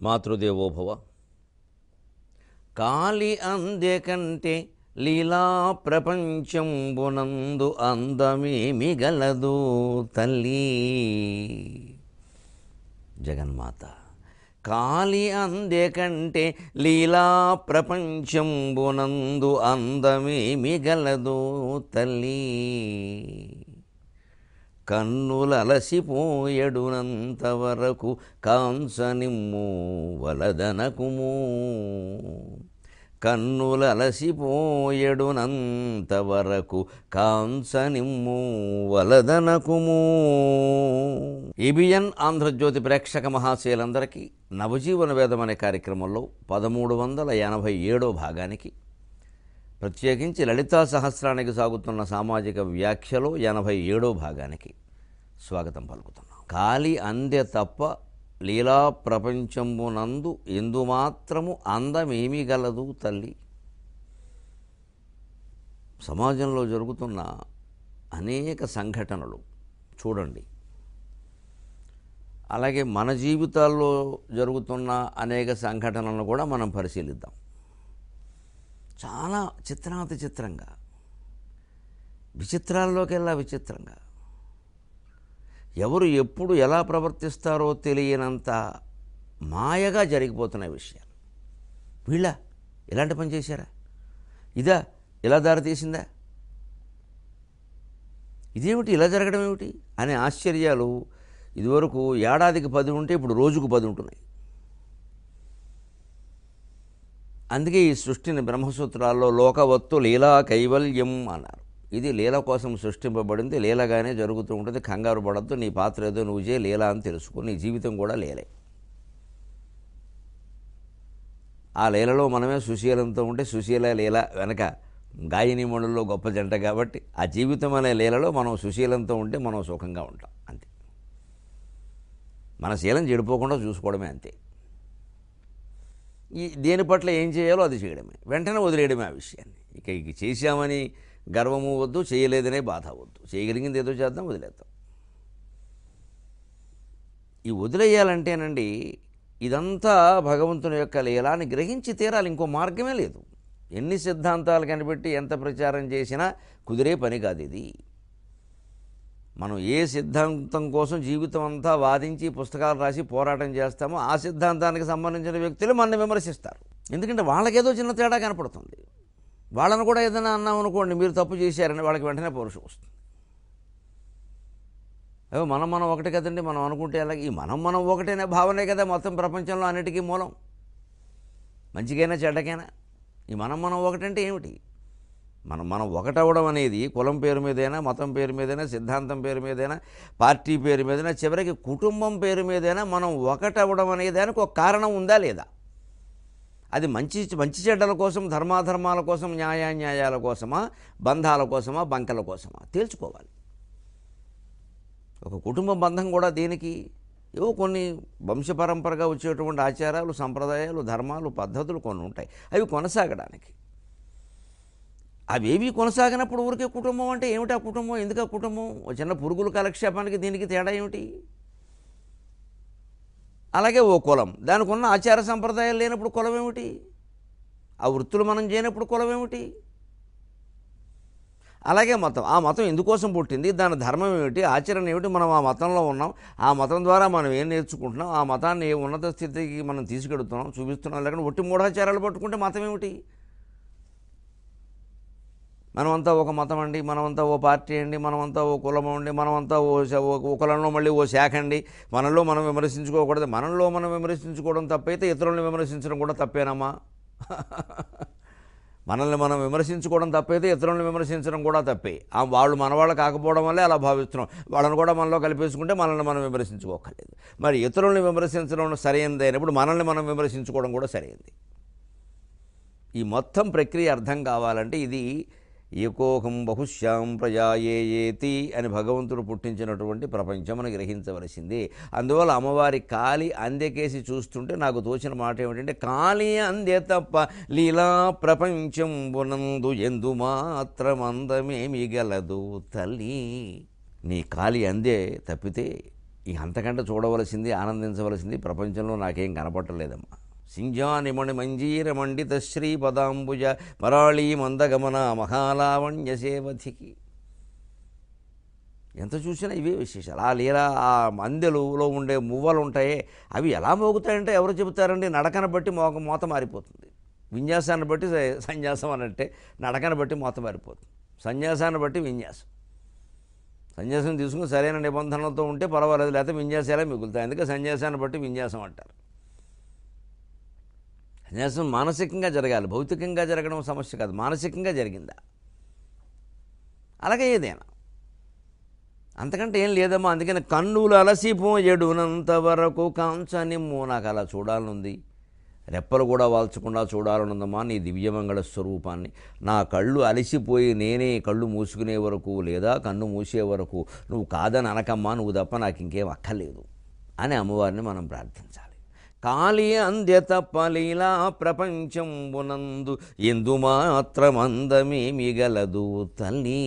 మాతృదేవోభవ కాలి అందే కంటే లీలా ప్రపంచంబునందు అందమేమి గలదు తల్లి జగన్మాత కాలి అందే కంటే లీలా ప్రపంచంబునందు అందమేమి గలదు తల్లి కన్నులలసిపోయడునంత వరకు కాంసనిమ్ము వలదనకుము కన్నులలసిపోయడునంత వరకు కాంసనిమ్ము వలదనకుము ఈబిఎన్ ఆంధ్రజ్యోతి ప్రేక్షక మహాశయులందరికీ నవజీవన వేదం అనే కార్యక్రమంలో పదమూడు వందల ఎనభై ఏడో భాగానికి ప్రత్యేకించి లలితా సహస్రానికి సాగుతున్న సామాజిక వ్యాఖ్యలో ఎనభై ఏడో భాగానికి స్వాగతం పలుకుతున్నాం కాలి అందె తప్ప లీలా ప్రపంచంబునందు ఎందు మాత్రము అందమేమీ గలదు తల్లి సమాజంలో జరుగుతున్న అనేక సంఘటనలు చూడండి అలాగే మన జీవితాల్లో జరుగుతున్న అనేక సంఘటనలను కూడా మనం పరిశీలిద్దాం చాలా చిత్రాతి చిత్రంగా విచిత్రాల్లోకెల్లా విచిత్రంగా ఎవరు ఎప్పుడు ఎలా ప్రవర్తిస్తారో తెలియనంత మాయగా జరిగిపోతున్న విషయాలు వీళ్ళ ఇలాంటి పని చేశారా ఇదా ఇలా దారి తీసిందా ఇదేమిటి ఇలా జరగడం ఏమిటి అనే ఆశ్చర్యాలు ఇదివరకు ఏడాదికి పది ఉంటే ఇప్పుడు రోజుకు పది ఉంటున్నాయి అందుకే ఈ సృష్టిని బ్రహ్మసూత్రాల్లో లోకవత్తు లీలా కైవల్యం అన్నారు ఇది లీల కోసం సృష్టింపబడింది లీలగానే జరుగుతూ ఉంటుంది కంగారు పడద్దు నీ పాత్ర ఏదో నువ్వు చేయ లీల అని తెలుసుకో నీ జీవితం కూడా లీలే ఆ లీలలో మనమే సుశీలంతో ఉంటే సుశీల లీల వెనక గాయని మండలిలో గొప్ప జంట కాబట్టి ఆ జీవితం అనే లీలలో మనం సుశీలంతో ఉంటే మనం సుఖంగా ఉంటాం అంతే మన శీలం చెడిపోకుండా చూసుకోవడమే అంతే ఈ దేని పట్ల ఏం చేయాలో అది చేయడమే వెంటనే వదిలేయడమే ఆ విషయాన్ని ఇక ఇక చేశామని గర్వము వద్దు చేయలేదనే బాధ వద్దు చేయగలిగింది ఏదో చేద్దాం వదిలేద్దాం ఈ వదిలేయాలంటేనండి ఇదంతా భగవంతుని యొక్క లీలాన్ని గ్రహించి తీరాలి ఇంకో మార్గమే లేదు ఎన్ని సిద్ధాంతాలు కనిపెట్టి ఎంత ప్రచారం చేసినా కుదిరే పని కాదు ఇది మనం ఏ సిద్ధాంతం కోసం జీవితం అంతా వాదించి పుస్తకాలు రాసి పోరాటం చేస్తామో ఆ సిద్ధాంతానికి సంబంధించిన వ్యక్తులు మనల్ని విమర్శిస్తారు ఎందుకంటే వాళ్ళకేదో చిన్న తేడా కనపడుతుంది వాళ్ళను కూడా ఏదైనా అన్నాం అనుకోండి మీరు తప్పు చేశారని వాళ్ళకి వెంటనే పౌరుషం వస్తుంది అయ్యో మనం మనం ఒకటే కదండి మనం అనుకుంటే అలాగే ఈ మనం మనం ఒకటేనే భావనే కదా మొత్తం ప్రపంచంలో అన్నిటికీ మూలం మంచికైనా చెడ్డకైనా ఈ మనం మనం ఒకటంటే ఏమిటి మనం మనం ఒకటవడం అనేది కులం పేరు మీదైనా మతం పేరు మీదైనా సిద్ధాంతం పేరు మీదైనా పార్టీ పేరు మీదైనా చివరికి కుటుంబం పేరు మీదైనా మనం ఒకటవడం అనే దానికి ఒక కారణం ఉందా లేదా అది మంచి మంచి చెడ్డల కోసం ధర్మాధర్మాల కోసం న్యాయాన్యాయాల కోసమా బంధాల కోసమా బంకల కోసమా తేల్చుకోవాలి ఒక కుటుంబ బంధం కూడా దేనికి ఏవో కొన్ని వంశపరంపరగా వచ్చేటువంటి ఆచారాలు సంప్రదాయాలు ధర్మాలు పద్ధతులు కొన్ని ఉంటాయి అవి కొనసాగడానికి అవేవి కొనసాగినప్పుడు ఊరికే కుటుంబం అంటే ఏమిటి ఆ కుటుంబం ఎందుకు ఆ కుటుంబం ఓ చిన్న పురుగుల కాలక్షేపానికి దీనికి తేడా ఏమిటి అలాగే ఓ కులం దానికి ఉన్న ఆచార సంప్రదాయాలు లేనప్పుడు కులం ఏమిటి ఆ వృత్తులు మనం చేయనప్పుడు కులం ఏమిటి అలాగే మతం ఆ మతం ఎందుకోసం పుట్టింది దాని ధర్మం ఏమిటి ఆచరణ ఏమిటి మనం ఆ మతంలో ఉన్నాం ఆ మతం ద్వారా మనం ఏం నేర్చుకుంటున్నాం ఆ మతాన్ని ఏ ఉన్నత స్థితికి మనం తీసుకెడుతున్నాం చూపిస్తున్నాం లేకుండా ఒట్టి మూఢాచారాలు పట్టుకుంటే మతం ఏమిటి మనమంతా ఒక మతం అండి మనమంతా ఓ పార్టీ అండి మనమంతా ఓ కులం అండి మనమంతా ఓ శ- ఓ- ఓ కులంలో మళ్ళీ ఓ శాఖ అండి మనలో మనం విమర్శించుకోకూడదు మనలో మనం విమర్శించుకోవడం తప్పైతే ఇతరులను విమర్శించడం కూడా తప్పేనమ్మా మనల్ని మనం విమర్శించుకోవడం తప్పైతే ఇతరులను విమర్శించడం కూడా తప్పే ఆ వాళ్ళు మన వాళ్ళు కాకపోవడం వల్లే అలా భావిస్తున్నాం వాళ్ళని కూడా మనలో కలిపేసుకుంటే మనల్ని మనం విమర్శించుకోకర్లేదు మరి ఇతరులను విమర్శించడం సరైనది అయినప్పుడు మనల్ని మనం విమర్శించుకోవడం కూడా సరైనది ఈ మొత్తం ప్రక్రియ అర్థం కావాలంటే ఇది ఏకోహం బహుశ్యాం ప్రజాయేయేతి అని భగవంతుడు పుట్టించినటువంటి ప్రపంచం గ్రహించవలసింది అందువల్ల అమ్మవారి కాలి అందెకేసి చూస్తుంటే నాకు తోచిన మాట ఏమిటంటే కాలి అందే తప్ప లీలా ప్రపంచం బునందు ఎందు మాత్రమందమేమి గలదు తల్లి నీ కాలి అందే తప్పితే ఈ అంతకంటే చూడవలసింది ఆనందించవలసింది ప్రపంచంలో నాకేం కనపట్టలేదమ్మా సింజానిమణి మంజీర మండిత శ్రీపదాంబుజ మరాళీ మందగమన మహాలావణ్య సేవధికి ఎంత చూసినా ఇవే విశేషాలు ఆ లీల ఆ మందెలులో ఉండే మువ్వలు ఉంటాయే అవి ఎలా మోగుతాయంటే ఎవరు చెబుతారండి నడకన బట్టి మోక మోత మారిపోతుంది విన్యాసాన్ని బట్టి స- సన్యాసం అనంటే నడకన బట్టి మోత మారిపోతుంది సన్యాసాన్ని బట్టి విన్యాసం సన్యాసం తీసుకుని సరైన నిబంధనలతో ఉంటే పర్వాలేదు లేకపోతే విన్యాసాలే మిగులుతాయి అందుకే సన్యాసాన్ని బట్టి విన్యాసం అంటారు సన్యాసం మానసికంగా జరగాలి భౌతికంగా జరగడం సమస్య కాదు మానసికంగా జరిగిందా అలాగే ఏదైనా అంతకంటే ఏం లేదమ్మా అందుకని కన్నులు అలసిపోయేడునంత వరకు కాంచనిమ్ము నాకు అలా చూడాలనుంది రెప్పలు కూడా వాల్చకుండా చూడాలనుందమ్మా నీ దివ్యమంగళ స్వరూపాన్ని నా కళ్ళు అలసిపోయి నేనే కళ్ళు మూసుకునే వరకు లేదా కన్ను మూసే వరకు నువ్వు కాదని అనకమ్మా నువ్వు తప్ప నాకు ఇంకేం అక్కర్లేదు అని అమ్మవారిని మనం ప్రార్థించాలి కాళీ అంద్య తప్పలీలా ప్రపంచంబునందు ఎందు మాత్రమందమే మిగలదు తల్లి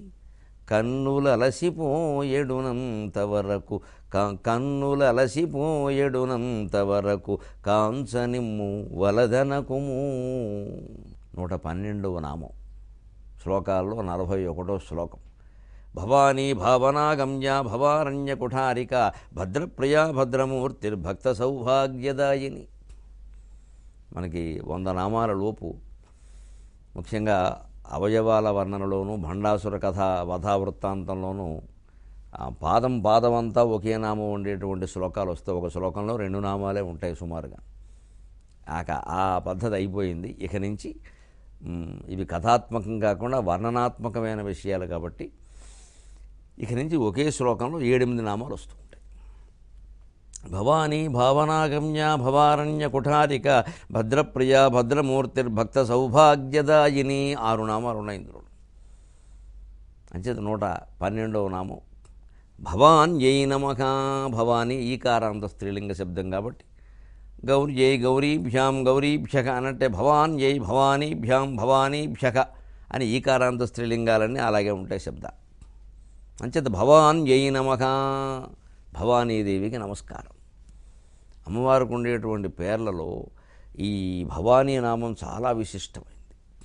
కన్నులలసిపోయెడునంత వరకు క- కన్నులలసిపోయెడునంత వరకు కాంచనిమ్ము వలదనకుము నూట పన్నెండవ నామం శ్లోకాల్లో నలభై ఒకటో శ్లోకం భవానీ భావనాగమ్య భవారణ్య కుఠారిక భద్రప్రియా భద్రమూర్తిర్భక్త సౌభాగ్యదాయిని మనకి వంద నామాల లోపు ముఖ్యంగా అవయవాల వర్ణనలోను భండాసుర కథ వధా వృత్తాంతంలోనూ ఆ పాదం పాదం అంతా ఒకే నామం ఉండేటువంటి శ్లోకాలు వస్తాయి ఒక శ్లోకంలో రెండు నామాలే ఉంటాయి సుమారుగా ఆక ఆ పద్ధతి అయిపోయింది ఇక నుంచి మ్, ఇవి కథాత్మకం కాకుండా వర్ణనాత్మకమైన విషయాలు కాబట్టి ఇక నుంచి ఒకే శ్లోకంలో ఏడెనిమిది నామాలు వస్తూ ఉంటాయి భవానీ భావనాగమ్య భవారణ్య కుఠారిక భద్రప్రియ భద్రమూర్తిర్భక్త సౌభాగ్యదాయిని ఆరు నామాలు ఉన్నాయి ఇందులో అంచేత నూట పన్నెండవ నామం భవాన్ యై నమక భవాని ఈకారాంత స్త్రీలింగ శబ్దం కాబట్టి గౌరీ జై గౌరీభ్యాం గౌరీభ్యక అనంటే భవాన్ యై భవానీభ్యాం భవానీభ్యక అని ఈకారాంత స్త్రీలింగాలన్నీ అలాగే ఉంటాయి శబ్ద అంచేత భవాన్ యై నమక భవానీదేవికి నమస్కారం అమ్మవారికి ఉండేటువంటి పేర్లలో ఈ భవానీ నామం చాలా విశిష్టమైంది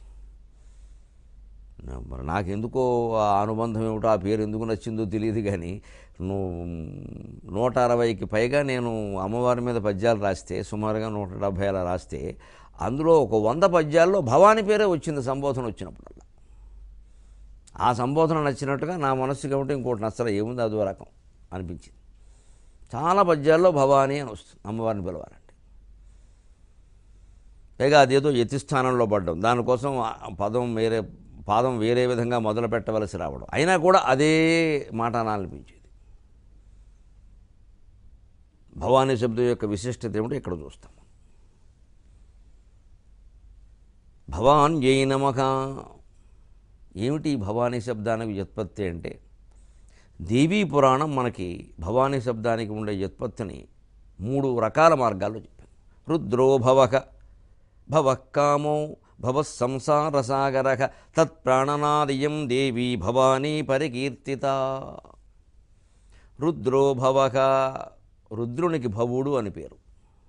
నా- మరి నాకెందుకో ఆ అనుబంధం ఏమిటో ఆ పేరు ఎందుకు నచ్చిందో తెలియదు కానీ నువ్వు నూట అరవైకి పైగా నేను అమ్మవారి మీద పద్యాలు రాస్తే సుమారుగా నూట డెబ్భై అలా రాస్తే అందులో ఒక వంద పద్యాల్లో భవానీ పేరే వచ్చింది సంబోధన వచ్చినప్పుడల్లా ఆ సంబోధన నచ్చినట్టుగా నా మనస్సుకి ఏమిటో ఇంకోటి నచ్చల ఏముంది అదో రకం అనిపించింది చాలా పద్యాల్లో భవానీ అని వస్తుంది అమ్మవారిని పిలవాలంటే పైగా అదేదో యతి స్థానంలో పడ్డం దానికోసం ఆ పదం వేరే పాదం వేరే విధంగా మొదలు పెట్టవలసి రావడం అయినా కూడా అదే మాట అనిపించేది భవానీ శబ్దం యొక్క విశిష్టత ఏమిటో ఇక్కడ చూస్తాం భవాన్ జై నమక ఏమిటి ఈ భవానీ శబ్దానికి వ్యుత్పత్తి అంటే దేవీ పురాణం మనకి భవానీ శబ్దానికి ఉండే వ్యుత్పత్తిని మూడు రకాల మార్గాల్లో చెప్పాను రుద్రో భవక భవకామో భవ సంసారసాగర తత్ప్రాణనాదియం దేవీ భవానీ పరికీర్తిత రుద్రో భవక రుద్రునికి భవుడు అని పేరు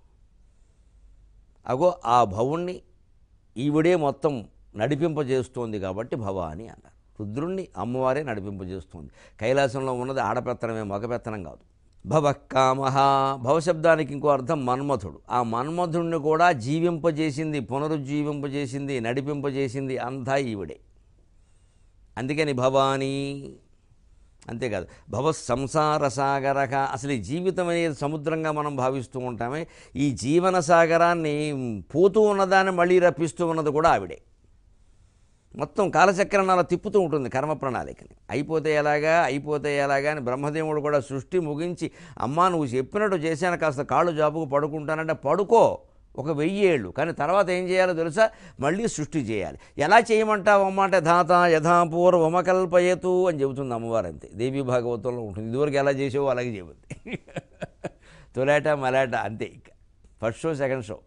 అగో ఆ భవుణ్ణి ఈవిడే మొత్తం నడిపింపజేస్తోంది కాబట్టి భవాని అన్నారు రుద్రుణ్ణి అమ్మవారే నడిపింపజేస్తుంది కైలాసంలో ఉన్నది ఆడపెత్తనమే మగపెత్తనం కాదు భవకామ భవశబ్దానికి ఇంకో అర్థం మన్మథుడు ఆ మన్మథుడిని కూడా జీవింపజేసింది పునరుజ్జీవింపజేసింది నడిపింపజేసింది అంతా ఈవిడే అందుకని భవానీ అంతేకాదు భవ సంసార సాగరక అసలు ఈ జీవితం అనేది సముద్రంగా మనం భావిస్తూ ఉంటామే ఈ జీవన సాగరాన్ని పోతూ ఉన్నదాన్ని మళ్ళీ రప్పిస్తూ ఉన్నది కూడా ఆవిడే మొత్తం కాలచక్రాన్ని అలా తిప్పుతూ ఉంటుంది కర్మ ప్రణాళికని అయిపోతే ఎలాగా అయిపోతే ఎలాగా అని బ్రహ్మదేవుడు కూడా సృష్టి ముగించి అమ్మా నువ్వు చెప్పినట్టు చేశాను కాస్త కాళ్ళు జాబుకు పడుకుంటానంటే పడుకో ఒక వెయ్యి ఏళ్ళు కానీ తర్వాత ఏం చేయాలో తెలుసా మళ్ళీ సృష్టి చేయాలి ఎలా చేయమంటావు అమ్మ అంటే ధాత యథాపూర్వమకల్పయతు అని చెబుతుంది అమ్మవారు అంతే దేవీ భాగవతంలో ఉంటుంది ఇదివరకు ఎలా చేసావో అలాగే చెబుద్ది తొలాట మలాట అంతే ఇక ఫస్ట్ షో సెకండ్ షో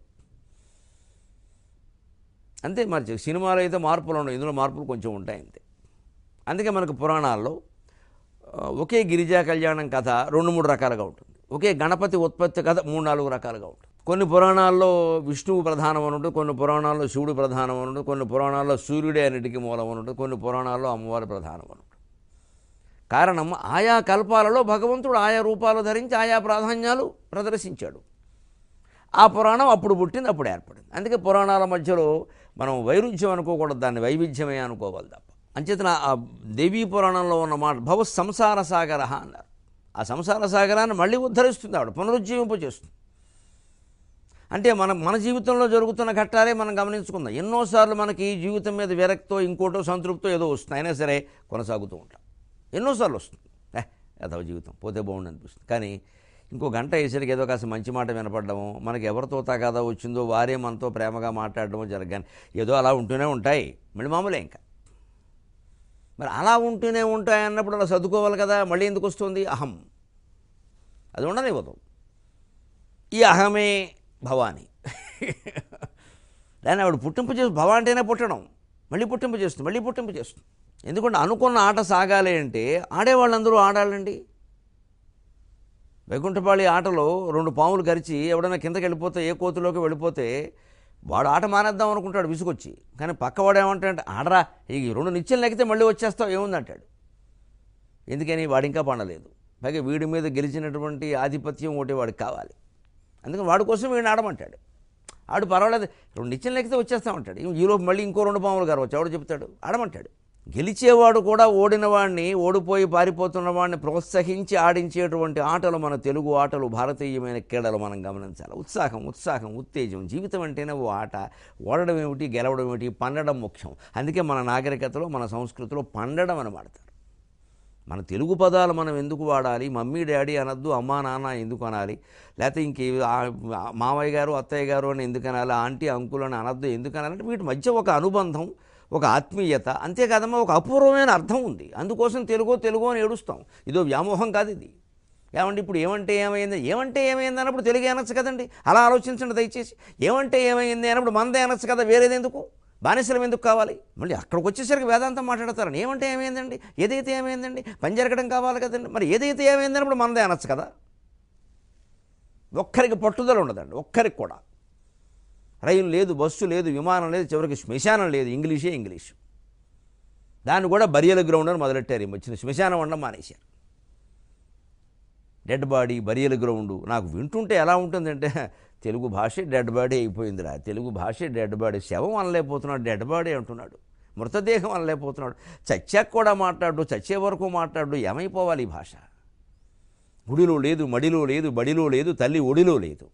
అంతే మరి సినిమాలో అయితే మార్పులు ఉండవు ఇందులో మార్పులు కొంచెం ఉంటాయి అంతే అందుకే మనకు పురాణాల్లో ఆ, ఒకే గిరిజా కళ్యాణం కథ రెండు మూడు రకాలుగా ఉంటుంది ఒకే గణపతి ఉత్పత్తి కథ మూడు నాలుగు రకాలుగా ఉంటుంది కొన్ని పురాణాల్లో విష్ణువు ప్రధానం అని ఉంటుంది కొన్ని పురాణాల్లో శివుడు ప్రధానం అని ఉంటుంది కొన్ని పురాణాల్లో సూర్యుడే అన్నిటికీ మూలం అని ఉంటుంది కొన్ని పురాణాల్లో అమ్మవారి ప్రధానం అని ఉంటుంది కారణం ఆయా కల్పాలలో భగవంతుడు ఆయా రూపాలు ధరించి ఆయా ప్రాధాన్యాలు ప్రదర్శించాడు ఆ పురాణం అప్పుడు పుట్టింది అప్పుడు ఏర్పడింది అందుకే పురాణాల మధ్యలో మనం వైరుధ్యం అనుకోకూడదు దాన్ని వైవిధ్యమే అనుకోవాలి తప్ప అంచేతన ఆ దేవీ పురాణంలో ఉన్న మాట భవ సంసార సాగర అన్నారు ఆ సంసార సాగరాన్ని మళ్ళీ ఉద్ధరిస్తుంది ఆవిడ పునరుజ్జీవింపు చేస్తుంది అంటే మన మన జీవితంలో జరుగుతున్న ఘట్టాలే మనం గమనించుకుందాం ఎన్నోసార్లు మనకి ఈ జీవితం మీద విరక్తో ఇంకోటో సంతృప్తో ఏదో వస్తుంది అయినా సరే కొనసాగుతూ ఉంటాం ఎన్నోసార్లు వస్తుంది ఏ అదవ జీవితం పోతే బాగుండు అనిపిస్తుంది కానీ ఇంకో గంట వేసరికి ఏదో కాస్త మంచి మాట వినపడము మనకి ఎవరితో తగాదా వచ్చిందో వారే మనతో ప్రేమగా మాట్లాడడమో జరగాని ఏదో అలా ఉంటూనే ఉంటాయి మళ్ళీ మామూలే ఇంకా మరి అలా ఉంటూనే ఉంటాయి అన్నప్పుడు అలా చదువుకోవాలి కదా మళ్ళీ ఎందుకు వస్తుంది అహం అది ఉండనివ్వదు ఈ అహమే భవాని దాన్ని ఆవిడ పుట్టింపు చేసి భవ అంటేనే పుట్టడం మళ్ళీ పుట్టింపు చేస్తుంది మళ్ళీ పుట్టింపు చేస్తుంది ఎందుకంటే అనుకున్న ఆట సాగాలి అంటే ఆడేవాళ్ళందరూ ఆడాలండి వైకుంఠపాళి ఆటలో రెండు పాములు కరిచి ఎవడైనా కిందకి వెళ్ళిపోతే ఏ కోతిలోకి వెళ్ళిపోతే వాడు ఆట మానేద్దాం అనుకుంటాడు విసుగొచ్చి కానీ పక్కవాడు ఏమంటాడంటే ఆడరా ఈ రెండు నిత్యం లెక్కితే మళ్ళీ వచ్చేస్తావు ఏముందంటాడు ఎందుకని వాడు ఇంకా పండలేదు పైగా వీడి మీద గెలిచినటువంటి ఆధిపత్యం ఒకటి వాడికి కావాలి అందుకని వాడి కోసం వీడిని ఆడమంటాడు ఆడు పర్వాలేదు రెండు నిత్యం లెక్కితే వచ్చేస్తామంటాడు ఈలోపు మళ్ళీ ఇంకో రెండు పాములు గారు వచ్చి ఎవడు చెప్తాడు ఆడమంటాడు గెలిచేవాడు కూడా ఓడిన వాడిని ఓడిపోయి పారిపోతున్న వాడిని ప్రోత్సహించి ఆడించేటువంటి ఆటలు మన తెలుగు ఆటలు భారతీయమైన క్రీడలు మనం గమనించాలి ఉత్సాహం ఉత్సాహం ఉత్తేజం జీవితం అంటేనే ఓ ఆట ఓడడం ఏమిటి గెలవడం ఏమిటి పండడం ముఖ్యం అందుకే మన నాగరికతలో మన సంస్కృతిలో పండడం అని వాడతారు మన తెలుగు పదాలు మనం ఎందుకు వాడాలి మమ్మీ డాడీ అనొద్దు అమ్మా నాన్న ఎందుకు అనాలి లేకపోతే ఇంకే ఆ- మావయ్య గారు అత్తయ్య గారు అని ఎందుకు అనాలి ఆంటీ అంకుల్ అని అనొద్దు ఎందుకు అనాలంటే వీటి మధ్య ఒక అనుబంధం ఒక ఆత్మీయత అంతేకాదమ్మా ఒక అపూర్వమైన అర్థం ఉంది అందుకోసం తెలుగు తెలుగు అని ఏడుస్తాం ఇదో వ్యామోహం కాదు ఇది ఏమంటే ఇప్పుడు ఏమంటే ఏమైంది ఏమంటే ఏమైంది అన్నప్పుడు తెలుగు అనొచ్చు కదండి అలా ఆలోచించండి దయచేసి ఏమంటే ఏమైంది అన్నప్పుడు మందే అనొచ్చు కదా వేరేది ఎందుకు బానిసలం ఎందుకు కావాలి మళ్ళీ అక్కడికి వచ్చేసరికి వేదాంతం మాట్లాడతారని ఏమంటే ఏమైందండి ఏదైతే ఏమైందండి పని జరగడం కావాలి కదండి మరి ఏదైతే ఏమైందన్నప్పుడు మనదే అనొచ్చు కదా ఒక్కరికి పట్టుదల ఉండదండి ఒక్కరికి కూడా రైలు లేదు బస్సు లేదు విమానం లేదు చివరికి శ్మశానం లేదు ఇంగ్లీషే ఇంగ్లీష్ దాన్ని కూడా బరియల గ్రౌండ్ అని మొదలెట్టారు ఈ వచ్చిన శ్మశానం ఉండడం మానేశారు డెడ్ బాడీ బరియల గ్రౌండ్ నాకు వింటుంటే ఎలా ఉంటుందంటే తెలుగు భాషే డెడ్ బాడీ అయిపోయిందిరా తెలుగు భాషే డెడ్ బాడీ శవం అనలేకపోతున్నాడు డెడ్ బాడీ అంటున్నాడు మృతదేహం అనలేకపోతున్నాడు చచ్చాక కూడా మాట్లాడు చచ్చే వరకు మాట్లాడు ఏమైపోవాలి ఈ భాష గుడిలో లేదు మడిలో లేదు బడిలో లేదు తల్లి ఒడిలో లేదు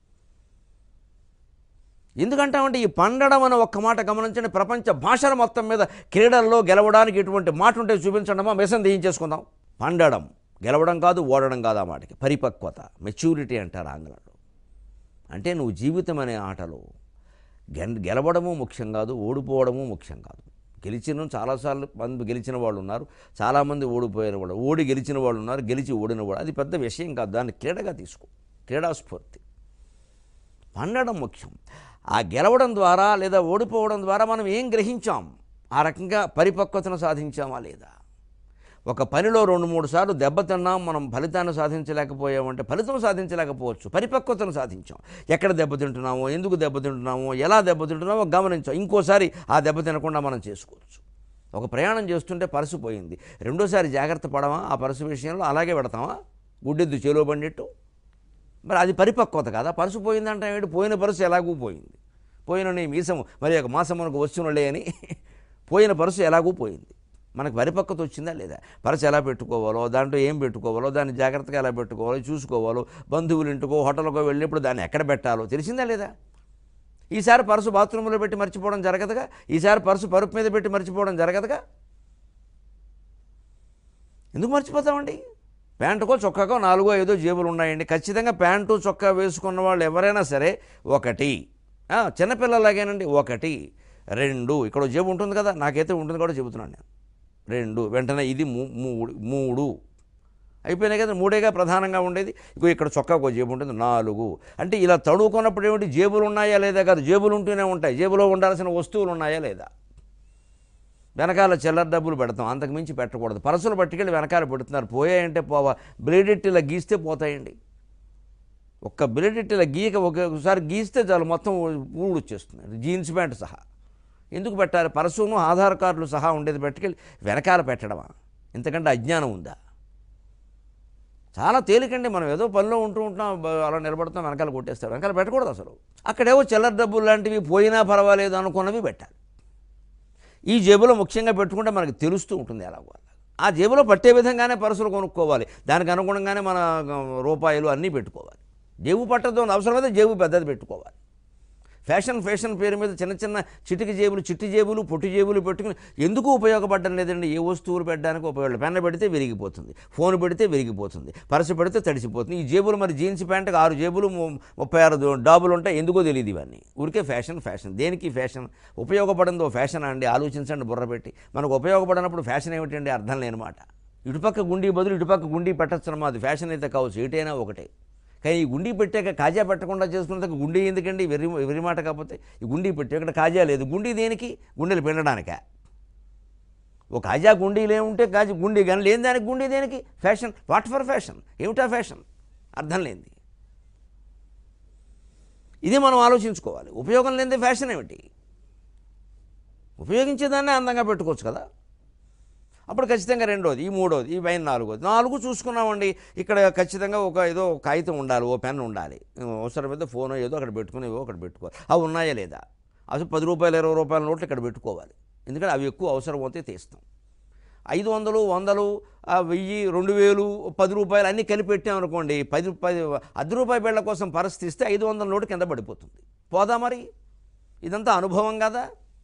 ఎందుకంటామంటే ఈ పండడం అనే ఒక్క మాట గమనించండి ప్రపంచ భాషల మొత్తం మీద క్రీడల్లో గెలవడానికి ఎటువంటి మాట ఉంటే చూపించండమా మెసం తీయించేసుకుందాం పండడం గెలవడం కాదు ఓడడం కాదు ఆ మాటకి పరిపక్వత మెచ్యూరిటీ అంటారు ఆంగ్లంలో అంటే నువ్వు జీవితం అనే ఆటలో గెన్ గెలవడము ముఖ్యం కాదు ఓడిపోవడము ముఖ్యం కాదు గెలిచిన చాలాసార్లు మంది గెలిచిన వాళ్ళు ఉన్నారు చాలామంది ఓడిపోయిన వాళ్ళు ఓడి గెలిచిన వాళ్ళు ఉన్నారు గెలిచి ఓడిన వాళ్ళు అది పెద్ద విషయం కాదు దాన్ని క్రీడగా తీసుకో క్రీడాస్ఫూర్తి పండడం ముఖ్యం ఆ గెలవడం ద్వారా లేదా ఓడిపోవడం ద్వారా మనం ఏం గ్రహించాం ఆ రకంగా పరిపక్వతను సాధించామా లేదా ఒక పనిలో రెండు మూడు సార్లు దెబ్బతిన్నాం మనం ఫలితాన్ని సాధించలేకపోయామంటే ఫలితం సాధించలేకపోవచ్చు పరిపక్వతను సాధించాం ఎక్కడ దెబ్బతింటున్నామో ఎందుకు దెబ్బతింటున్నామో ఎలా దెబ్బతింటున్నామో గమనించాం ఇంకోసారి ఆ దెబ్బ తినకుండా మనం చేసుకోవచ్చు ఒక ప్రయాణం చేస్తుంటే పర్సు పోయింది రెండోసారి జాగ్రత్త పడమా ఆ పర్సు విషయంలో అలాగే పెడతామా గుడ్డెద్దు చేలో బండిట్టు మరి అది పరిపక్వత కదా పరుసు పోయిందంటే ఏమిటి పోయిన పరుసు ఎలాగూ పోయింది పోయిన నీ మీసము మరి ఒక మాసం మనకు వచ్చునులే అని పోయిన పరుసు ఎలాగూ పోయింది మనకు పరిపక్వత వచ్చిందా లేదా పరసు ఎలా పెట్టుకోవాలో దాంట్లో ఏం పెట్టుకోవాలో దాన్ని జాగ్రత్తగా ఎలా పెట్టుకోవాలో చూసుకోవాలో బంధువులు ఇంటికో హోటల్కో వెళ్ళినప్పుడు దాన్ని ఎక్కడ పెట్టాలో తెలిసిందా లేదా ఈసారి పర్సు బాత్రూంలో పెట్టి మర్చిపోవడం జరగదుగా ఈసారి పర్సు పరుపు మీద పెట్టి మర్చిపోవడం జరగదుగా ఎందుకు మర్చిపోతామండి ప్యాంటుకో చొక్కాకో నాలుగో ఐదో జేబులు ఉన్నాయండి ఖచ్చితంగా ప్యాంటు చొక్కా వేసుకున్న వాళ్ళు ఎవరైనా సరే ఒకటి ఆ, చిన్నపిల్లలాగేనండి ఒకటి రెండు ఇక్కడ ఓ జేబు ఉంటుంది కదా నాకైతే ఉంటుంది కూడా చెబుతున్నాను నేను రెండు వెంటనే ఇది మూ- మూడు మూడు అయిపోయినాయి కదా మూడేగా ప్రధానంగా ఉండేది ఇగో ఇక్కడ చొక్కాకు జేబు ఉంటుంది నాలుగు అంటే ఇలా తడువుకున్నప్పుడు ఏమిటి జేబులు ఉన్నాయా లేదా కాదు జేబులు ఉంటూనే ఉంటాయి జేబులో ఉండాల్సిన వస్తువులు ఉన్నాయా లేదా వెనకాల చిల్లర డబ్బులు పెడతాం అంతకు మించి పెట్టకూడదు పరసలు పట్టుకెళ్ళి వెనకాల పెడుతున్నారు పోయాయంటే పోవా బ్లేడెట్ ఇలా గీస్తే పోతాయండి ఒక్క బ్లేడెట్ ఇలా గీక ఒక్కొక్కసారి గీస్తే చాలు మొత్తం ఊడు వచ్చేస్తుంది జీన్స్ ప్యాంట్ సహా ఎందుకు పెట్టాలి పరసును ఆధార్ కార్డులు సహా ఉండేది పెట్టుకెళ్ళి వెనకాల పెట్టడమా ఇంతకంటే అజ్ఞానం ఉందా చాలా తేలికండి మనం ఏదో పనిలో ఉంటూ ఉంటున్నాం బ- అలా నిలబడుతున్నాం వెనకాల కొట్టేస్తారు వెనకాల పెట్టకూడదు అసలు అక్కడేవో చిల్లర డబ్బులు లాంటివి పోయినా పర్వాలేదు అనుకున్నవి పెట్టాలి ఈ జేబులో ముఖ్యంగా పెట్టుకుంటే మనకు తెలుస్తూ ఉంటుంది ఎలాగో అలా. ఆ జేబులో పట్టే విధంగానే పర్సులు కొనుక్కోవాలి దానికి అనుగుణంగానే మన ఆ, రూపాయలు అన్నీ పెట్టుకోవాలి జేబు పట్టదు అవసరమైతే జేబు పెద్దది పెట్టుకోవాలి ఫ్యాషన్ ఫ్యాషన్ పేరు మీద చిన్న చిన్న చిటికి జేబులు చిట్టి జేబులు పొట్టి జేబులు పెట్టుకుని ఎందుకు ఉపయోగపడడం లేదండి ఏ వస్తువులు పెట్టడానికి ఉపయోగపడదు పెన్న పెడితే విరిగిపోతుంది ఫోన్ పెడితే విరిగిపోతుంది పర్సు పెడితే తడిసిపోతుంది ఈ జేబులు మరి జీన్స్ ప్యాంట్కి ఆరు జేబులు ము- ముప్పై ఆరు దో- డాబులు ఉంటాయి ఎందుకో తెలియదు ఇవన్నీ ఊరికే ఫ్యాషన్ ఫ్యాషన్ దేనికి ఫ్యాషన్ ఉపయోగపడిందో ఫ్యాషన్ అండి ఆలోచించండి బుర్ర పెట్టి మనకు ఉపయోగపడినప్పుడు ఫ్యాషన్ ఏమిటండి అర్థం లేని మాట ఇటుపక్క గుండీ బదులు ఇటుపక్క గుండీ పెట్టచ్చనమా అది ఫ్యాషన్ అయితే కావచ్చు ఏటైనా ఒకటే కానీ ఈ గుండీ పెట్టాక కాజా పెట్టకుండా చేసుకున్నందుకు గుండీ ఎందుకండి వెర్రి వెర్రి మాట కాకపోతే ఈ గుండీ పెట్టి ఇక్కడ కాజా లేదు గుండీ దేనికి గుండెలు పిండడానికా ఒక కాజా గుండీలే ఉంటే కాజా గుండీ కానీ లేని దానికి గుండీ దేనికి ఫ్యాషన్ వాట్ ఫర్ ఫ్యాషన్ ఏమిటా ఫ్యాషన్ అర్థం లేనిది ఇది మనం ఆలోచించుకోవాలి ఉపయోగం లేనిది ఫ్యాషన్ ఏమిటి ఉపయోగించేదాన్నే అందంగా పెట్టుకోవచ్చు కదా అప్పుడు ఖచ్చితంగా రెండోది ఈ మూడోది ఈ పైన నాలుగోది నాలుగు చూసుకున్నామండి ఇక్కడ ఖచ్చితంగా ఒక ఏదో ఒక కాగితం ఉండాలి ఓ పెన్ ఉండాలి అవసరమైతే ఫోన్ ఏదో అక్కడ పెట్టుకుని ఏవో అక్కడ పెట్టుకోవాలి అవి ఉన్నాయా లేదా అసలు పది రూపాయలు ఇరవై రూపాయల నోట్లు ఇక్కడ పెట్టుకోవాలి ఎందుకంటే అవి ఎక్కువ అవసరం అవుతే తీస్తాం ఐదు వందలు వందలు ఆ, వెయ్యి రెండు వేలు పది రూపాయలు అన్నీ కలిపి పెట్టామనుకోండి పది పది అర్ధ రూపాయి బిళ్ళ కోసం పరిస్థితి ఇస్తే ఐదు వందల నోటు కింద పడిపోతుంది పోదా మరి ఇదంతా అనుభవం కదా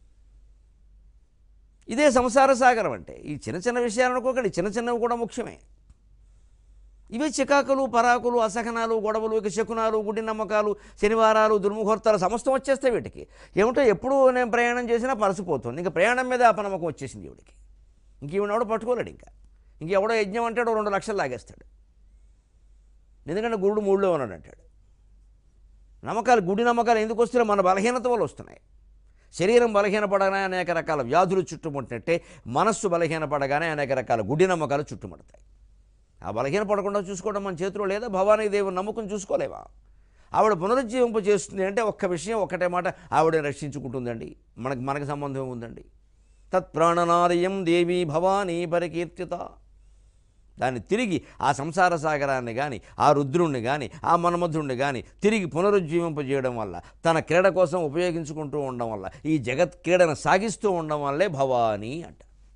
ఇదే సంసార సాగరం అంటే ఈ చిన్న చిన్న విషయాలు అనుకోకండి చిన్న చిన్నవి కూడా ముఖ్యమే ఇవే చికాకులు పరాకులు అసహనాలు గొడవలు ఇక శకునాలు గుడి నమ్మకాలు శనివారాలు దుర్ముహూర్తాలు సమస్తం వచ్చేస్తాయి వీటికి ఏమిటో ఎప్పుడు నేను ప్రయాణం చేసినా పరసిపోతుంది ఇంకా ప్రయాణం మీద అపనమ్మకం వచ్చేసింది ఈవిడికి ఇంక ఈవిడెవడో పట్టుకోలేడు ఇంకా ఇంకెవడో యజ్ఞం అంటాడు రెండు లక్షలు లాగేస్తాడు ఎందుకంటే గురుడు మూడులో ఉన్నాడు అంటాడు నమ్మకాలు గుడి నమ్మకాలు ఎందుకు వస్తున్నాయి మన బలహీనత వల్ల వస్తున్నాయి శరీరం బలహీనపడగానే అనేక రకాల వ్యాధులు చుట్టుముట్టినట్టే మనస్సు బలహీనపడగానే అనేక రకాల గుడి నమ్మకాలు చుట్టుముడతాయి ఆ బలహీన పడకుండా చూసుకోవడం మన చేతిలో లేదా భవానీ దేవుని నమ్మకం చూసుకోలేవా ఆవిడ పునరుజ్జీవింప చేస్తుంది అంటే ఒక్క విషయం ఒక్కటే మాట ఆవిడ రక్షించుకుంటుందండి మనకి మనకి సంబంధం ఉందండి తత్ ప్రాణనాదయం దేవి భవానీ పరికీర్తిత దాన్ని తిరిగి ఆ సంసార సాగరాన్ని కానీ ఆ రుద్రుణ్ణి కానీ ఆ మన్మధుణ్ణి కానీ తిరిగి పునరుజ్జీవింపజేయడం వల్ల తన క్రీడ కోసం ఉపయోగించుకుంటూ ఉండడం వల్ల ఈ జగత్ క్రీడను సాగిస్తూ ఉండడం వల్లే భవానీ అంట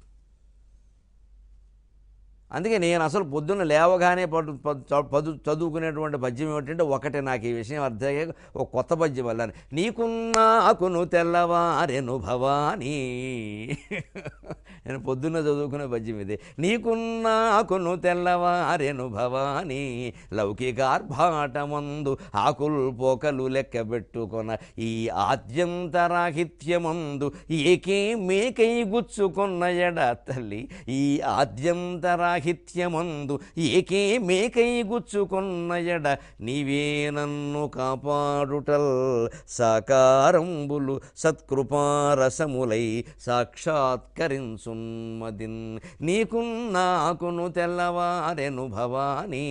అందుకే నేను అసలు పొద్దున్న లేవగానే పడు పదు పదు చదువుకునేటువంటి పద్యం ఏమిటంటే ఒకటే నాకు ఈ విషయం అర్థమయ్యే ఒక కొత్త పద్యం వల్ల నీకున్నాకును తెల్లవారెను భవానీ నేను పొద్దున్న చదువుకునే పద్యం ఇది నీకున్నాకును తెల్లవారెను భవానీ లౌకికార్భాటమందు ఆకులు పోకలు లెక్క పెట్టుకొన ఈ ఆద్యంతరాహిత్యమందు ఏకే మేకై గుచ్చుకొన్న ఎడ తల్లి ఈ ఆద్యంతరాహిత్యమందు ఏకే మేకై గుచ్చుకొన్న ఎడ నీవే నన్ను కాపాడుటల్ సాకారంబులు సత్కృపారసములై సాక్షాత్కరించున్మదిన్ నీకు నాకును తెల్లవారెను భవానీ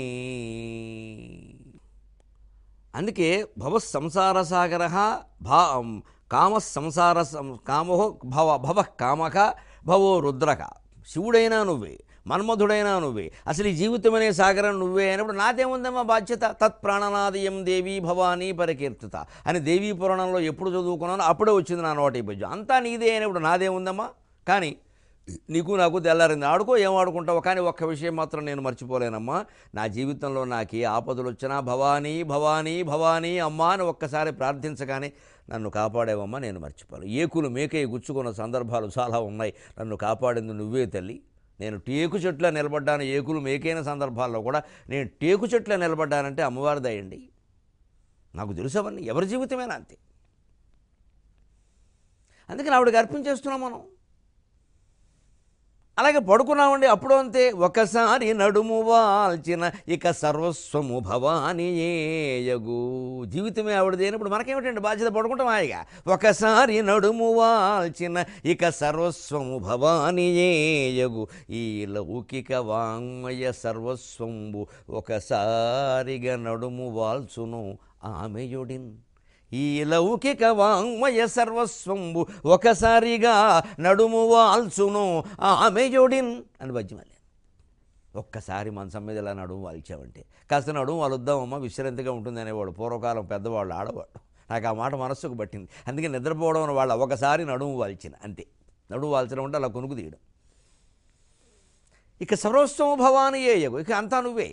అందుకే భవ సంసార సాగర భా కామ సంసార సం- కామో భవ భవ కామక భవో రుద్రక శివుడైనా నువ్వే మన్మధుడైనా నువ్వే అసలు ఈ జీవితం అనే సాగరం నువ్వే అయినప్పుడు నాదేముందమ్మా బాధ్యత తత్ ప్రాణనాదయం దేవీ భవానీ పరికీర్తిత అని దేవీ పురాణంలో ఎప్పుడు చదువుకున్నానో అప్పుడే వచ్చింది నా నోటి భుజం అంతా నీదే అయినప్పుడు నాదేముందమ్మా కానీ నీకు నాకు తెల్లారింది ఆడుకో ఏం ఆడుకుంటావు కానీ ఒక్క విషయం మాత్రం నేను మర్చిపోలేనమ్మా నా జీవితంలో నాకు ఏ ఆపదలు వచ్చినా భవానీ భవానీ భవానీ అమ్మా అని ఒక్కసారి ప్రార్థించగానే నన్ను కాపాడేవమ్మా నేను మర్చిపోను ఏకులు మేకే గుచ్చుకున్న సందర్భాలు చాలా ఉన్నాయి నన్ను కాపాడింది నువ్వే తల్లి నేను టేకు చెట్ల నిలబడ్డాను ఏకులు మేకైన సందర్భాల్లో కూడా నేను టేకు చెట్ల నిలబడ్డానంటే అమ్మవారి దయండి నాకు తెలుసు అవన్నీ ఎవరి జీవితమేనా అంతే అందుకని ఆవిడకి అర్పించేస్తున్నాం మనం అలాగే పడుకున్నామండి అప్పుడు అంతే ఒకసారి నడుము వాల్చిన ఇక సర్వస్వము భవానియేయగు జీవితమే ఆవిడదేనప్పుడు మనకేమిటండి బాధ్యత పడుకుంటాం హాయిగా ఒకసారి నడుము వాల్చిన ఇక సర్వస్వము భవానియేయగు ఈ లౌకిక వాంగ్మయ సర్వస్వంబు ఒకసారిగా నడుము వాల్చును ఆమెయుడిన్ ఈ లౌకిక వాంగ్మయ సర్వస్వంబు ఒకసారిగా నడుము వాల్చును ఆమెయుడిన్ అని పద్యమల్లి ఒక్కసారి మంచం మీద ఇలా నడుము వాల్చామంటే కాస్త నడుము వాలుద్దామమ్మా విశ్రాంతిగా ఉంటుంది అనేవాడు పూర్వకాలం పెద్దవాళ్ళు ఆడవాడు నాకు ఆ మాట మనస్సుకు పట్టింది అందుకే నిద్రపోవడం అని వాళ్ళు ఒకసారి నడుము వాల్చిన అంతే నడుము వాల్చడం అంటే అలా కొనుక్కు తీయడం ఇక సర్వస్వం భవాని ఏయగు ఇక అంతా నువ్వే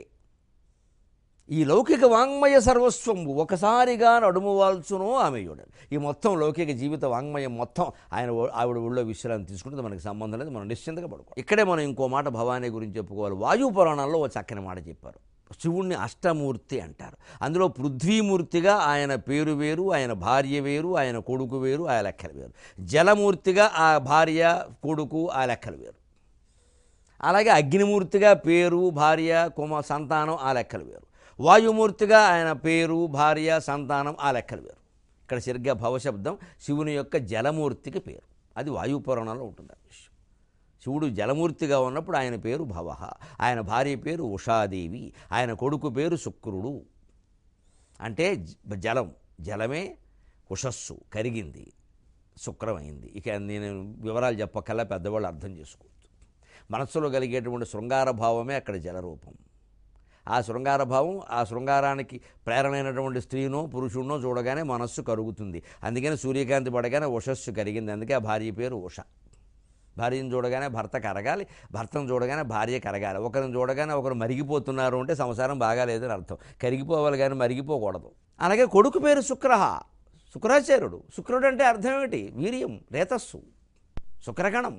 ఈ లౌకిక వాంగ్మయ సర్వస్వంబు ఒకసారిగా నడుము వాల్చును ఆమెయుడు ఈ మొత్తం లౌకిక జీవిత వాంగ్మయం మొత్తం ఆయన ఓ- ఆవిడ ఊళ్ళో విశ్రాంతి తీసుకుంటే మనకి సంబంధం లేదు మనం నిశ్చింతగా పడుకో ఇక్కడే మనం ఇంకో మాట భవానీ గురించి చెప్పుకోవాలి వాయు పురాణంలో ఒక చక్కని మాట చెప్పారు శివుణ్ణి అష్టమూర్తి అంటారు అందులో పృథ్వీమూర్తిగా ఆయన పేరు వేరు ఆయన భార్య వేరు ఆయన కొడుకు వేరు ఆ లెక్కలు వేరు జలమూర్తిగా ఆ భార్య కొడుకు ఆ లెక్కలు వేరు అలాగే అగ్నిమూర్తిగా పేరు భార్య కుమ సంతానం ఆ లెక్కలు వేరు వాయుమూర్తిగా ఆయన పేరు భార్య సంతానం ఆ లెక్కలు వేరు ఇక్కడ సరిగ్గా భవశబ్దం శివుని యొక్క జలమూర్తికి పేరు అది వాయుపురాణంలో ఉంటుంది ఆ విషయం శివుడు జలమూర్తిగా ఉన్నప్పుడు ఆయన పేరు భవ ఆయన భార్య పేరు ఉషాదేవి ఆయన కొడుకు పేరు శుక్రుడు అంటే జ- జలం జలమే ఉషస్సు కరిగింది శుక్రమైంది ఇక నేను వివరాలు చెప్పకల్లా పెద్దవాళ్ళు అర్థం చేసుకోవచ్చు మనస్సులో కలిగేటువంటి శృంగార భావమే అక్కడ జలరూపం ఆ శృంగార భావం ఆ శృంగారానికి ప్రేరణైనటువంటి స్త్రీనో పురుషుడినో చూడగానే మనస్సు కరుగుతుంది అందుకని సూర్యకాంతి పడగానే ఉషస్సు కరిగింది అందుకే ఆ భార్య పేరు ఉష భార్యను చూడగానే భర్త కరగాలి భర్తను చూడగానే భార్య కరగాలి ఒకరిని చూడగానే ఒకరు మరిగిపోతున్నారు అంటే సంసారం బాగాలేదని అర్థం కరిగిపోవాలి కానీ మరిగిపోకూడదు అలాగే కొడుకు పేరు శుక్ర శుక్రాచార్యుడు శుక్రుడు అంటే అర్థం ఏమిటి వీర్యం రేతస్సు శుక్రగణం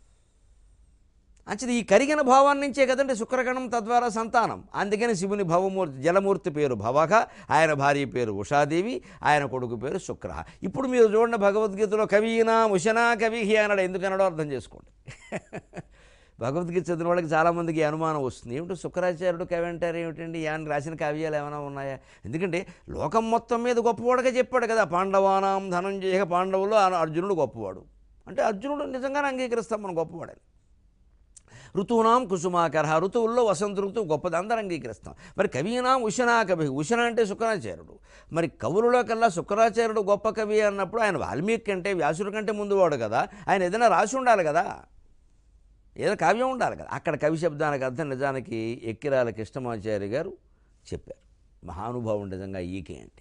అంచేది ఈ కరిగిన భావాన్ని నుంచే కదండి శుక్రగణం తద్వారా సంతానం అందుకని శివుని భవమూర్తి జలమూర్తి పేరు భవక ఆయన భార్య పేరు ఉషాదేవి ఆయన కొడుకు పేరు శుక్ర ఇప్పుడు మీరు చూడండి భగవద్గీతలో కవీనా ఉషనా కవిహి అన్నాడు ఎందుకు అన్నాడో అర్థం చేసుకోండి భగవద్గీత చదివిన వాళ్ళకి చాలామందికి ఈ అనుమానం వస్తుంది ఏమిటి శుక్రాచార్యుడు కవి అంటారు ఏమిటండి ఆయన రాసిన కావ్యాలు ఏమైనా ఉన్నాయా ఎందుకంటే లోకం మొత్తం మీద గొప్పవాడుగా చెప్పాడు కదా పాండవానాం ధనంజయ పాండవులు అర్జునుడు గొప్పవాడు అంటే అర్జునుడు నిజంగానే అంగీకరిస్తాం మనం గొప్పవాడని ఋతువునాం కుసుమాకర ఋతువుల్లో వసంత ఋతువు గొప్పది అందరం అంగీకరిస్తాం మరి కవీనాం ఉషనా కవి ఉషన అంటే శుక్రాచార్యుడు మరి కవులలో కల్లా శుక్రాచార్యుడు గొప్ప కవి అన్నప్పుడు ఆయన వాల్మీకి కంటే వ్యాసుడి కంటే ముందు వాడు కదా ఆయన ఏదైనా రాసి ఉండాలి కదా ఏదో కావ్యం ఉండాలి కదా అక్కడ కవి శబ్దానికి అర్థం నిజానికి ఎక్కిరాల కృష్ణమాచార్య గారు చెప్పారు మహానుభావుడు నిజంగా ఈకే అంటే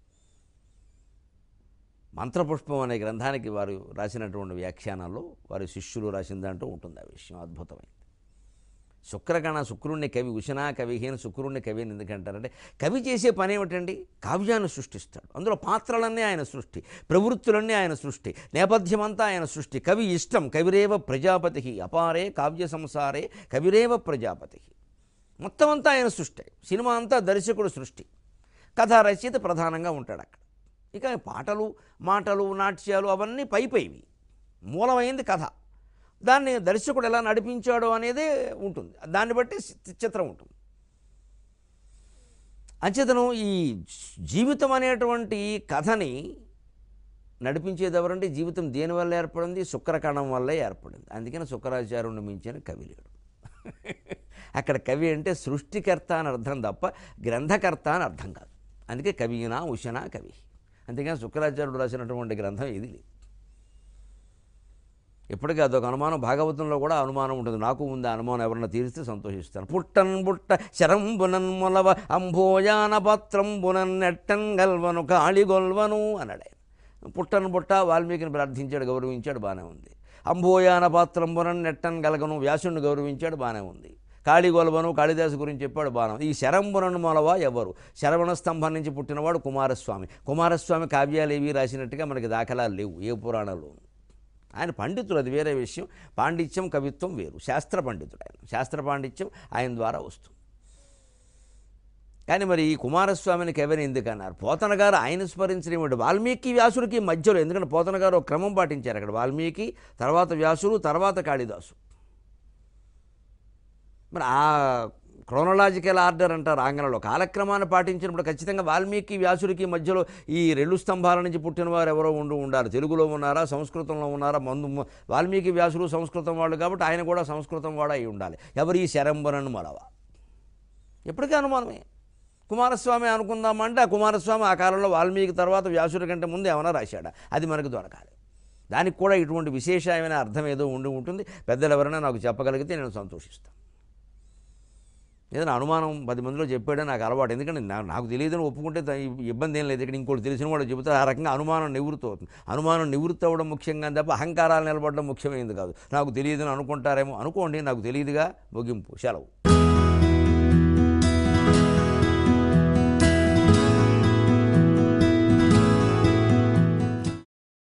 మంత్రపుష్పం అనే గ్రంథానికి వారు రాసినటువంటి వ్యాఖ్యానాల్లో వారి శిష్యులు రాసిన దాంట్లో ఉంటుంది ఆ విషయం అద్భుతమైంది శుక్రగణ శుక్రుణ్ణి కవి ఉషనా కవిహీన శుక్రుణ్ణి కవి అని ఎందుకంటారంటే కవి చేసే పని ఏమిటండి కావ్యాన్ని సృష్టిస్తాడు అందులో పాత్రలన్నీ ఆయన సృష్టి ప్రవృత్తులన్నీ ఆయన సృష్టి నేపథ్యమంతా ఆయన సృష్టి కవి ఇష్టం కవిరేవ ప్రజాపతి అపారే కావ్య సంసారే కవిరేవ ప్రజాపతి మొత్తం అంతా ఆయన సృష్టి సినిమా అంతా దర్శకుడు సృష్టి కథా రచయిత ప్రధానంగా ఉంటాడు అక్కడ ఇక పాటలు మాటలు నాట్యాలు అవన్నీ పై పైవి మూలమైంది కథ దాన్ని దర్శకుడు ఎలా నడిపించాడో అనేదే ఉంటుంది దాన్ని బట్టి చి- చిత్రం ఉంటుంది అంచేతను ఈ జీవితం అనేటువంటి కథని నడిపించేది ఎవరంటే జీవితం దేనివల్ల ఏర్పడింది శుక్రకణం వల్లే ఏర్పడింది అందుకని శుక్రాచార్యుని మించిన కవి లేడు అక్కడ కవి అంటే సృష్టికర్త అని అర్థం తప్ప గ్రంథకర్త అని అర్థం కాదు అందుకే కవినా ఉషనా కవి అందుకని శుక్రాచార్యుడు రాసినటువంటి గ్రంథం ఇది లేదు ఇప్పటికీ అదొక అనుమానం భాగవతంలో కూడా అనుమానం ఉంటుంది నాకు ఉంది ఆ అనుమానం ఎవరన్నా తీరిస్తే సంతోషిస్తాను పుట్టన్ పుట్ట శరంబునన్ మొలవ అంభోయాన పత్రం బునన్ నెట్టన్ గల్వను కాళిగొల్వను అన్నాడు ఆయన పుట్టన్ పుట్ట వాల్మీకిని ప్రార్థించాడు గౌరవించాడు బాగానే ఉంది అంభోయాన పాత్రం బునన్ నెట్టన్ గలగను వ్యాసుని గౌరవించాడు బాగానే ఉంది కాళిగొల్వను కాళిదాసు గురించి చెప్పాడు బాణం ఈ శరంబునన్ మొలవ ఎవరు శరవణ స్తంభం నుంచి పుట్టినవాడు కుమారస్వామి కుమారస్వామి కావ్యాలు ఏవి రాసినట్టుగా మనకి దాఖలాలు లేవు ఏ పురాణంలోనూ ఆయన పండితుడు అది వేరే విషయం పాండిత్యం కవిత్వం వేరు శాస్త్ర పండితుడు ఆయన శాస్త్ర పాండిత్యం ఆయన ద్వారా వస్తుంది కానీ మరి ఈ కుమారస్వామిని కవిని ఎందుకు అన్నారు పోతన గారు ఆయన స్మరించడం ఏమిటి వాల్మీకి వ్యాసుడికి మధ్యలో ఎందుకంటే పోతన గారు ఒక క్రమం పాటించారు అక్కడ వాల్మీకి తర్వాత వ్యాసుడు తర్వాత కాళిదాసు మరి ఆ క్రోనలాజికల్ ఆర్డర్ అంటారు ఆంగ్లంలో కాలక్రమాన్ని పాటించినప్పుడు ఖచ్చితంగా వాల్మీకి వ్యాసుడికి మధ్యలో ఈ రెండు స్తంభాల నుంచి పుట్టిన వారు ఎవరో ఉండి ఉండారు తెలుగులో ఉన్నారా సంస్కృతంలో ఉన్నారా మందు వాల్మీకి వ్యాసుడు సంస్కృతం వాళ్ళు కాబట్టి ఆయన కూడా సంస్కృతం వాడు అయి ఉండాలి ఎవరి శరంబరను మలవ ఎప్పటికీ అనుమానమే కుమారస్వామి అనుకుందామంటే ఆ కుమారస్వామి ఆ కాలంలో వాల్మీకి తర్వాత వ్యాసుడి కంటే ముందు ఏమైనా రాశాడా అది మనకు దొరకాలి దానికి కూడా ఇటువంటి విశేషమైన అర్థం ఏదో ఉండి ఉంటుంది పెద్దలు ఎవరైనా నాకు చెప్పగలిగితే నేను సంతోషిస్తాను ఏదైనా అనుమానం పది మందిలో చెప్పాడే నాకు అలవాటు ఎందుకంటే నా- నాకు తెలియదని ఒప్పుకుంటే ద- ఇబ్బంది ఏం లేదు ఇక్కడ ఇంకోటి తెలిసిన వాడు చెబుతారు ఆ రకంగా అనుమానం నివృత్తి అవుతుంది అనుమానం నివృత్తి అవ్వడం ముఖ్యంగా తప్ప అహంకారాలు నిలబడడం ముఖ్యమైనది కాదు నాకు తెలియదని అనుకుంటారేమో అనుకోండి నాకు తెలియదుగా ముగింపు సెలవు